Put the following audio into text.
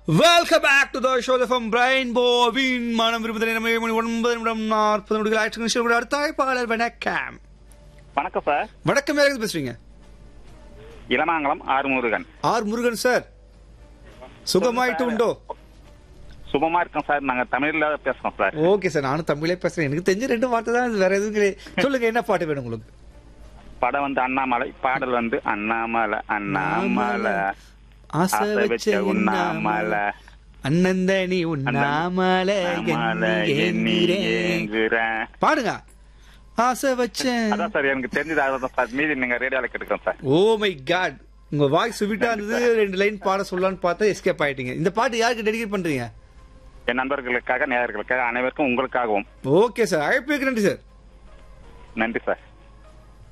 welcome back to the show from பிரைன் போவின் மனம் விரும்புகிற நேரம் ஏழு மணி ஒன்பது நிமிடம் நாற்பது நொடிகள் ஆயிற்று நிமிஷம் கூட அடுத்த அழைப்பாளர் வணக்கம் வணக்கம் சார் வணக்கம் யாருக்கு பேசுறீங்க இளமாங்கலம் ஆறுமுருகன் ஆர் முருகன் சார் சுகமாயிட்டு உண்டோ சுபமா இருக்கோம் சார் நாங்க தமிழ்ல பேசுறோம் சார் ஓகே சார் நானும் தமிழே பேசுறேன் எனக்கு தெரிஞ்ச ரெண்டு வார்த்தை தான் வேற எதுவும் கிடையாது சொல்லுங்க என்ன பாட்டு வேணும் உங்களுக்கு படம் வந்து அண்ணாமலை பாடல் வந்து அண்ணாமலை அண்ணாமலை ஆசை ஆசை வச்ச வச்ச உண்ணாமலை அண்ணந்தனி உண்ணாமல அண்ணாமலை எண்ணி ஏங்குறேன் பாடுங்க ஆசை வச்சேன் அதான் சார் எனக்கு தெரிஞ்சது அதான் சார் மீதி நீங்க ரேடியோல கேட்டுக்கோங்க சார் ஓ மை காட் உங்க வாய்ஸ் ஸ்வீட்டா இருந்தது ரெண்டு லைன் பாட சொல்லலாம்னு பார்த்தா எஸ்கேப் ஆயிட்டீங்க இந்த பாட்டு யாருக்கு டெடிகேட் பண்றீங்க என் நண்பர்களுக்காக நேயர்களுக்காக அனைவருக்கும் உங்களுக்காகவும் ஓகே சார் அழைப்புக்கு நன்றி சார் நன்றி சார்